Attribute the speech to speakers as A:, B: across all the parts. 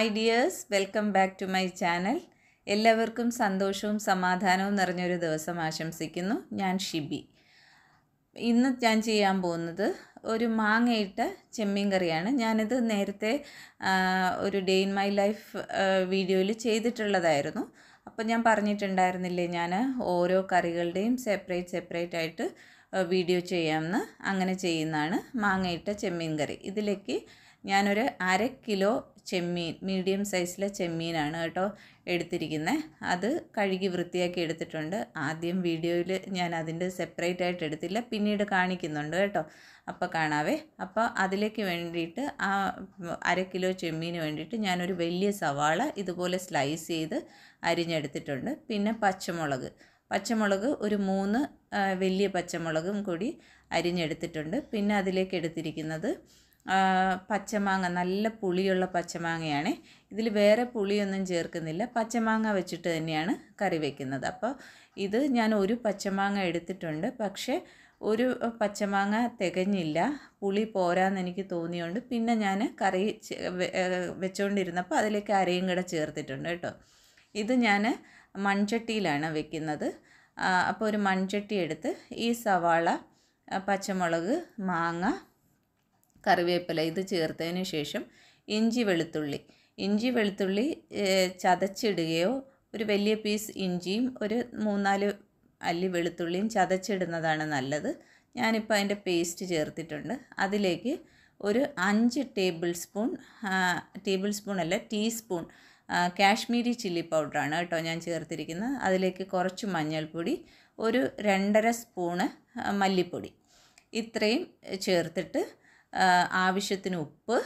A: hi dears welcome back to my channel എല്ലാവർക്കും സന്തോഷവും സമാധാനവും നിറഞ്ഞൊരു ദിവസം ആശംസിക്കുന്നു ഞാൻ ഷിബി ഇന്ന് ഞാൻ ചെയ്യാൻ പോകുന്നത് ഒരു മാങ്ങയിട്ട ചെമ്മീൻ കറിയാണ് ഞാനിത് നേരത്തെ ആ, ഒരു ഡേ ഇൻ മൈ ലൈഫ് വീഡിയോയിൽ ചെയ്തിട്ടുള്ളതായിരുന്നു അപ്പോൾ ഞാൻ പറഞ്ഞിട്ടുണ്ടായിരുന്നില്ലേ ഞാൻ ഓരോ കറികളുടെയും സെപ്പറേറ്റ് സെപ്പറേറ്റ് ആയിട്ട് ആ, വീഡിയോ ചെയ്യാമെന്ന് അങ്ങനെ ചെയ്യുന്നതാണ് മാങ്ങയിട്ട ചെമ്മീൻ കറി ഇതിലേക്ക് ഞാനൊരു അര കിലോ ചെമ്മീൻ മീഡിയം സൈസിലെ ചെമ്മീനാണ് കേട്ടോ എടുത്തിരിക്കുന്നത് അത് കഴുകി വൃത്തിയാക്കി എടുത്തിട്ടുണ്ട് ആദ്യം വീഡിയോയിൽ ഞാൻ അതിൻ്റെ സെപ്പറേറ്റ് ആയിട്ട് എടുത്തില്ല പിന്നീട് കാണിക്കുന്നുണ്ട് കേട്ടോ അപ്പോൾ കാണാവേ അപ്പോൾ അതിലേക്ക് വേണ്ടിയിട്ട് ആ അര കിലോ ചെമ്മീന് വേണ്ടിയിട്ട് ഞാനൊരു വലിയ സവാള ഇതുപോലെ സ്ലൈസ് ചെയ്ത് അരിഞ്ഞെടുത്തിട്ടുണ്ട് പിന്നെ പച്ചമുളക് പച്ചമുളക് ഒരു മൂന്ന് ആ, വലിയ പച്ചമുളകും കൂടി അരിഞ്ഞെടുത്തിട്ടുണ്ട് പിന്നെ അതിലേക്ക് എടുത്തിരിക്കുന്നത് ആ, പച്ചമാങ്ങ നല്ല പുളിയുള്ള പച്ചമാങ്ങയാണ് ഇതിൽ വേറെ പുളിയൊന്നും ചേർക്കുന്നില്ല പച്ചമാങ്ങ വെച്ചിട്ട് തന്നെയാണ് കറി വെക്കുന്നത് അപ്പോൾ ഇത് ഞാൻ ഒരു പച്ചമാങ്ങ എടുത്തിട്ടുണ്ട് പക്ഷേ ഒരു പച്ചമാങ്ങ തികഞ്ഞില്ല പുളി പോരാന്ന് എനിക്ക് തോന്നിയോണ്ട് പിന്നെ ഞാൻ കറി ചെ- വെ- ഏഹ് വെച്ചുകൊണ്ടിരുന്നപ്പോൾ അതിലേക്ക് അരയും കൂടെ ചേർത്തിട്ടുണ്ട് കേട്ടോ ഇത് ഞാൻ മൺചട്ടിയിലാണ് വെക്കുന്നത് ആ, അപ്പോൾ ഒരു മൺചട്ടി എടുത്ത് ഈ സവാള ആ, പച്ചമുളക് മാങ്ങ കറിവേപ്പില ഇത് ചേർത്തതിന് ശേഷം ഇഞ്ചി വെളുത്തുള്ളി ഇഞ്ചി വെളുത്തുള്ളി ഏഹ്, ചതച്ചിടുകയോ ഒരു വലിയ പീസ് ഇഞ്ചിയും ഒരു മൂന്നാല് അല്ലി വെളുത്തുള്ളിയും ചതച്ചിടുന്നതാണ് നല്ലത് ഞാനിപ്പോൾ അതിൻ്റെ പേസ്റ്റ് ചേർത്തിട്ടുണ്ട് അതിലേക്ക് ഒരു അഞ്ച് ടേബിൾ സ്പൂൺ ആ, ടേബിൾ സ്പൂൺ അല്ല ടീസ്പൂൺ ആ, കാശ്മീരി ചില്ലി പൗഡറാണ് കേട്ടോ ഞാൻ ചേർത്തിരിക്കുന്നത് അതിലേക്ക് കുറച്ച് മഞ്ഞൾപ്പൊടി ഒരു രണ്ടര സ്പൂണ് ആ, മല്ലിപ്പൊടി ഇത്രയും ചേർത്തിട്ട് ആ, ആവശ്യത്തിന് ഉപ്പ്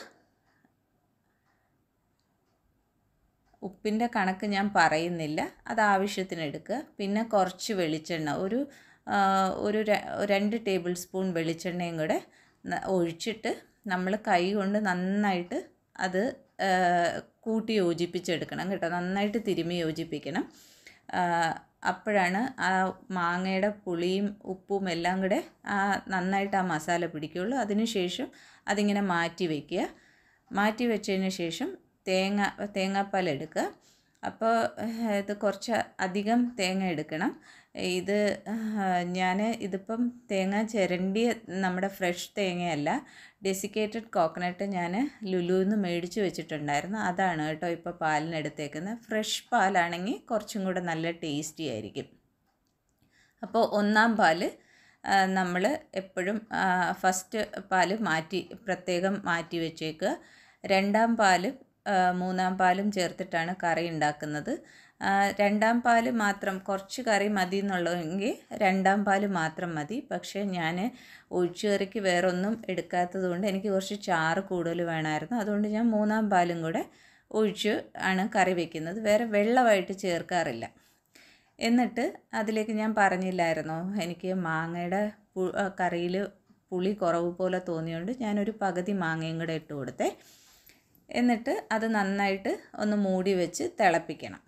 A: ഉപ്പിൻ്റെ കണക്ക് ഞാൻ പറയുന്നില്ല അത് ആവശ്യത്തിന് എടുക്കുക പിന്നെ കുറച്ച് വെളിച്ചെണ്ണ ഒരു ആ, ഒരു ര- രണ്ട് ടേബിൾ സ്പൂൺ വെളിച്ചെണ്ണയും കൂടെ ന- ഒഴിച്ചിട്ട് നമ്മൾ കൈ കൊണ്ട് നന്നായിട്ട് അത് ആ, കൂട്ടി യോജിപ്പിച്ചെടുക്കണം കേട്ടോ നന്നായിട്ട് തിരുമ്മി യോജിപ്പിക്കണം ആ, അപ്പോഴാണ് ആ മാങ്ങയുടെ പുളിയും ഉപ്പും എല്ലാം കൂടെ ആ നന്നായിട്ട് ആ മസാല പിടിക്കുകയുള്ളൂ അതിനുശേഷം അതിങ്ങനെ മാറ്റി വയ്ക്കുക മാറ്റി വെച്ചതിന് ശേഷം തേങ്ങ തേങ്ങാപ്പാൽ എടുക്കുക അപ്പോൾ ഏഹ്, ഇത് കുറച്ച് അധികം തേങ്ങ എടുക്കണം ഇത് ഞാൻ ഇതിപ്പം തേങ്ങ ചിരണ്ടിയ നമ്മുടെ ഫ്രഷ് തേങ്ങയല്ല ഡെസിക്കേറ്റഡ് കോക്കനട്ട് ഞാൻ ലുലുവിൽ നിന്ന് മേടിച്ച് വെച്ചിട്ടുണ്ടായിരുന്നു അതാണ് കേട്ടോ ഇപ്പോൾ പാലിനെടുത്തേക്കുന്നത് ഫ്രഷ് പാലാണെങ്കിൽ കുറച്ചും കൂടെ നല്ല ടേസ്റ്റി ആയിരിക്കും അപ്പോൾ ഒന്നാം പാല് നമ്മൾ എപ്പോഴും ഫസ്റ്റ് പാല് മാറ്റി പ്രത്യേകം മാറ്റി വെച്ചേക്കുക രണ്ടാം പാലും ആ, മൂന്നാം പാലും ചേർത്തിട്ടാണ് കറി ഉണ്ടാക്കുന്നത് ആ, രണ്ടാം പാല് മാത്രം കുറച്ച് കറി മതി എന്നുള്ളതെങ്കിൽ രണ്ടാം പാല് മാത്രം മതി പക്ഷേ ഞാൻ ഒഴിച്ചുകറിക്ക് വേറെ ഒന്നും എടുക്കാത്തത് കൊണ്ട് എനിക്ക് കുറച്ച് ചാറ് കൂടുതൽ വേണമായിരുന്നു അതുകൊണ്ട് ഞാൻ മൂന്നാം പാലും കൂടെ ഒഴിച്ച് ആണ് കറി വെക്കുന്നത് വേറെ വെള്ളമായിട്ട് ചേർക്കാറില്ല എന്നിട്ട് അതിലേക്ക് ഞാൻ പറഞ്ഞില്ലായിരുന്നോ എനിക്ക് മാങ്ങയുടെ കറിയിൽ പുളി കുറവ് പോലെ തോന്നിയോണ്ട് ഞാനൊരു പകുതി മാങ്ങയും കൂടെ ഇട്ട് കൊടുത്തേ എന്നിട്ട് അത് നന്നായിട്ട് ഒന്ന് മൂടി വെച്ച് തിളപ്പിക്കണം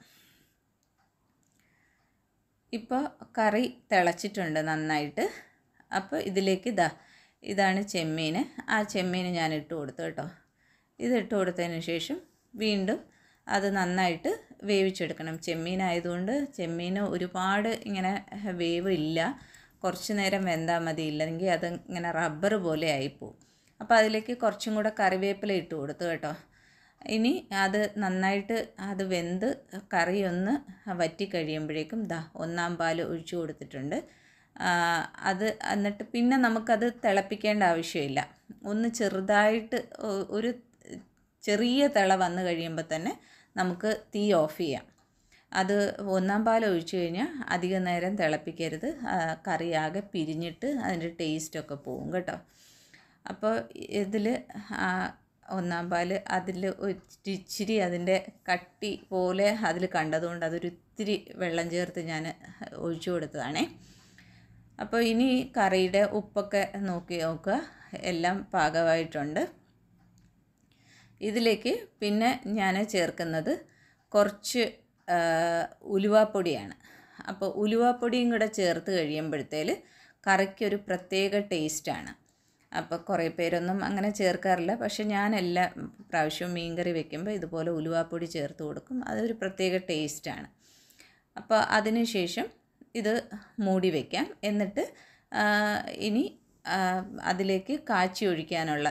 A: ഇപ്പോൾ കറി തിളച്ചിട്ടുണ്ട് നന്നായിട്ട് അപ്പോൾ ഇതിലേക്ക് ഇതാ ഇതാണ് ചെമ്മീൻ ആ ചെമ്മീൻ ഞാൻ ഇട്ട് കൊടുത്തു കേട്ടോ ഇത് ഇട്ട് കൊടുത്തതിന് ശേഷം വീണ്ടും അത് നന്നായിട്ട് വേവിച്ചെടുക്കണം ചെമ്മീനായതുകൊണ്ട് ചെമ്മീൻ ഒരുപാട് ഇങ്ങനെ വേവ് ഇല്ല കുറച്ച് നേരം വെന്താൽ മതി ഇല്ലെങ്കിൽ അത് ഇങ്ങനെ റബ്ബർ പോലെ ആയിപ്പോവും അപ്പോൾ അതിലേക്ക് കുറച്ചും കൂടെ കറിവേപ്പില ഇട്ട് കൊടുത്തു കേട്ടോ ഇനി അത് നന്നായിട്ട് അത് വെന്ത് കറി ഒന്ന് വറ്റി കഴിയുമ്പോഴേക്കും ദാ ഒന്നാം പാൽ ഒഴിച്ചു കൊടുത്തിട്ടുണ്ട് ആ, അത് എന്നിട്ട് പിന്നെ നമുക്കത് തിളപ്പിക്കേണ്ട ആവശ്യമില്ല ഒന്ന് ചെറുതായിട്ട് ഒ- ഒരു ചെറിയ തിള വന്നു കഴിയുമ്പോൾ തന്നെ നമുക്ക് തീ ഓഫ് ചെയ്യാം അത് ഒന്നാം പാൽ ഒഴിച്ചു കഴിഞ്ഞാൽ അധിക നേരം തിളപ്പിക്കരുത് ആ, കറി ആകെ പിരിഞ്ഞിട്ട് അതിൻ്റെ ടേസ്റ്റൊക്കെ പോവും കേട്ടോ അപ്പോൾ ഇതിൽ ഒന്നാം പാല് അതിൽ ഇച്ചിരി അതിൻ്റെ കട്ടി പോലെ അതിൽ കണ്ടതുകൊണ്ട് അതൊരു ഇത്തിരി വെള്ളം ചേർത്ത് ഞാൻ ഒഴിച്ചു കൊടുത്തതാണേ അപ്പോൾ ഇനി കറിയുടെ ഉപ്പൊക്കെ നോക്കി നോക്കുക എല്ലാം പാകമായിട്ടുണ്ട് ഇതിലേക്ക് പിന്നെ ഞാൻ ചേർക്കുന്നത് കുറച്ച് ആ, ഉലുവാപ്പൊടിയാണ് അപ്പോൾ ഉലുവാപ്പൊടിയും കൂടെ ചേർത്ത് കഴിയുമ്പോഴത്തേൽ കറിക്കൊരു പ്രത്യേക ടേസ്റ്റാണ് അപ്പോൾ കുറേ പേരൊന്നും അങ്ങനെ ചേർക്കാറില്ല പക്ഷെ ഞാൻ എല്ലാ പ്രാവശ്യവും മീൻകറി വെക്കുമ്പോൾ ഇതുപോലെ ഉലുവാപ്പൊടി ചേർത്ത് കൊടുക്കും അതൊരു പ്രത്യേക ടേസ്റ്റാണ് അപ്പോൾ അതിന് ശേഷം ഇത് മൂടി വയ്ക്കാം എന്നിട്ട് ആ, ഇനി ആ, അതിലേക്ക് കാച്ചി ഒഴിക്കാനുള്ള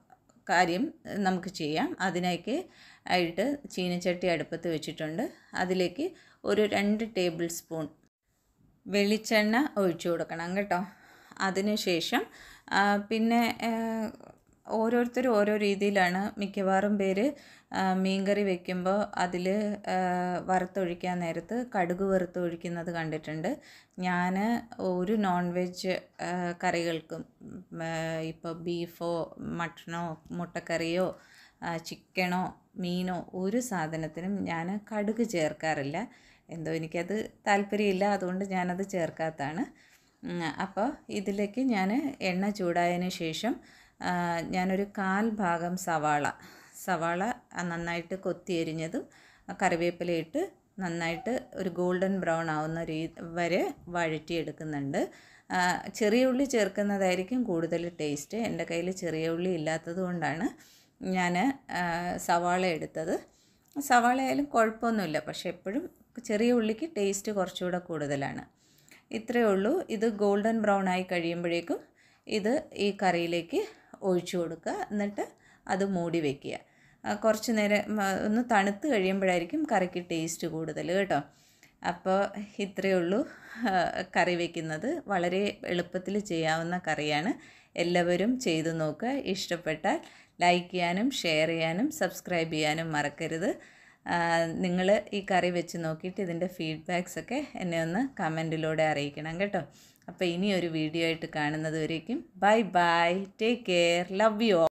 A: കാര്യം നമുക്ക് ചെയ്യാം അതിനേക്ക് ആയിട്ട് ചീനച്ചട്ടി അടുപ്പത്ത് വെച്ചിട്ടുണ്ട് അതിലേക്ക് ഒരു രണ്ട് ടേബിൾ സ്പൂൺ വെളിച്ചെണ്ണ ഒഴിച്ചു കൊടുക്കണം കേട്ടോ അതിനുശേഷം ആ, പിന്നെ ആ, ഓരോരുത്തരും ഓരോ രീതിയിലാണ് മിക്കവാറും പേര് ആ, മീൻകറി വെക്കുമ്പോൾ അതിൽ വറുത്തൊഴിക്കാൻ നേരത്ത് കടുക് വറുത്തൊഴിക്കുന്നത് കണ്ടിട്ടുണ്ട് ഞാൻ ഒരു നോൺ വെജ് കറികൾക്കും ഇപ്പോൾ ബീഫോ മട്ടണോ മുട്ടക്കറിയോ ആ, ചിക്കനോ മീനോ ഒരു സാധനത്തിനും ഞാൻ കടുക് ചേർക്കാറില്ല എന്തോ എനിക്കത് താല്പര്യമില്ല അതുകൊണ്ട് ഞാനത് ചേർക്കാത്തതാണ് ഉം, അപ്പോൾ ഇതിലേക്ക് ഞാൻ എണ്ണ ചൂടായതിന് ശേഷം ആ, ഞാനൊരു കാൽ ഭാഗം സവാള സവാള നന്നായിട്ട് കൊത്തി എരിഞ്ഞതും കറിവേപ്പിലയിട്ട് നന്നായിട്ട് ഒരു ഗോൾഡൻ ബ്രൗൺ ആവുന്ന രീ വരെ വഴറ്റിയെടുക്കുന്നുണ്ട് ആ, ചെറിയ ഉള്ളി ചേർക്കുന്നതായിരിക്കും കൂടുതൽ ടേസ്റ്റ് എൻ്റെ കയ്യിൽ ചെറിയ ഉള്ളി ഇല്ലാത്തത് കൊണ്ടാണ് ഞാൻ സവാള എടുത്തത് സവാള ആയാലും കുഴപ്പമൊന്നുമില്ല പക്ഷെ എപ്പോഴും ചെറിയ ഉള്ളിക്ക് ടേസ്റ്റ് കുറച്ചുകൂടെ കൂടുതലാണ് ഇത്രയേ ഉള്ളൂ ഇത് ഗോൾഡൻ ബ്രൗൺ ആയി കഴിയുമ്പോഴേക്കും ഇത് ഈ കറിയിലേക്ക് ഒഴിച്ചു കൊടുക്കുക എന്നിട്ട് അത് മൂടി വയ്ക്കുക ആ, കുറച്ച് നേരം മ, ഒന്ന് തണുത്ത് കഴിയുമ്പോഴായിരിക്കും കറിക്ക് ടേസ്റ്റ് കൂടുതൽ കേട്ടോ അപ്പോൾ ഇത്രയേ ഉള്ളൂ ആ, കറി വയ്ക്കുന്നത് വളരെ എളുപ്പത്തിൽ ചെയ്യാവുന്ന കറിയാണ് എല്ലാവരും ചെയ്തു നോക്കുക ഇഷ്ടപ്പെട്ടാൽ ലൈക്ക് ചെയ്യാനും ഷെയർ ചെയ്യാനും സബ്സ്ക്രൈബ് ചെയ്യാനും മറക്കരുത് നിങ്ങൾ ഈ കറി വെച്ച് നോക്കിയിട്ട് ഇതിൻ്റെ ഫീഡ്ബാക്സ് ഒക്കെ എന്നെ ഒന്ന് കമൻറ്റിലൂടെ അറിയിക്കണം കേട്ടോ അപ്പോൾ ഇനി ഒരു വീഡിയോ ആയിട്ട് കാണുന്നത് വരേക്കും bye bye take care love U